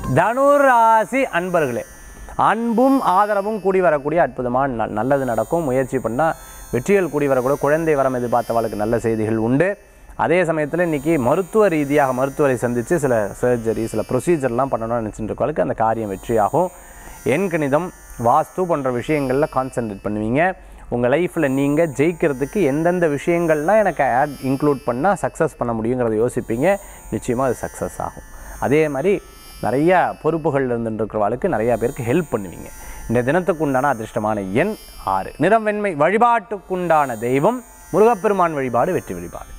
தனுராசி அன்பர்களே அன்பும் ஆதரவும் கூடி வரக்கூடிய அற்புதமான நாள் நல்லது நடக்கும் முயற்சி பண்ணால் வெற்றிகள் கூடி வரக்கூடிய குழந்தை வரம் எதிர்பார்த்தவளுக்கு நல்ல செய்திகள் உண்டு அதே சமயத்தில் இன்றைக்கி மருத்துவ ரீதியாக மருத்துவரை சந்தித்து சில சர்ஜரி சில ப்ரொசீஜர்லாம் பண்ணணும்னு நினச்சிட்டு இருக்கவளுக்கு அந்த காரியம் வெற்றியாகும் எண் கணிதம் வாஸ்து போன்ற விஷயங்களில் கான்சென்ட்ரேட் பண்ணுவீங்க உங்கள் லைஃப்பில் நீங்கள் ஜெயிக்கிறதுக்கு எந்தெந்த விஷயங்கள்லாம் எனக்கு ஆட் இன்க்ளூட் பண்ணால் சக்ஸஸ் பண்ண முடியுங்கிறத யோசிப்பீங்க நிச்சயமாக அது சக்ஸஸ் ஆகும் அதே மாதிரி நிறைய பொறுப்புகள் இருந்துருக்கிறவாளுக்கு நிறையா பேருக்கு ஹெல்ப் பண்ணுவீங்க இந்த தினத்துக்கு உண்டான அதிர்ஷ்டமான எண் ஆறு நிறம் வெண்மை வழிபாட்டுக்குண்டான தெய்வம் முருகப்பெருமான் வழிபாடு வெற்றி வழிபாடு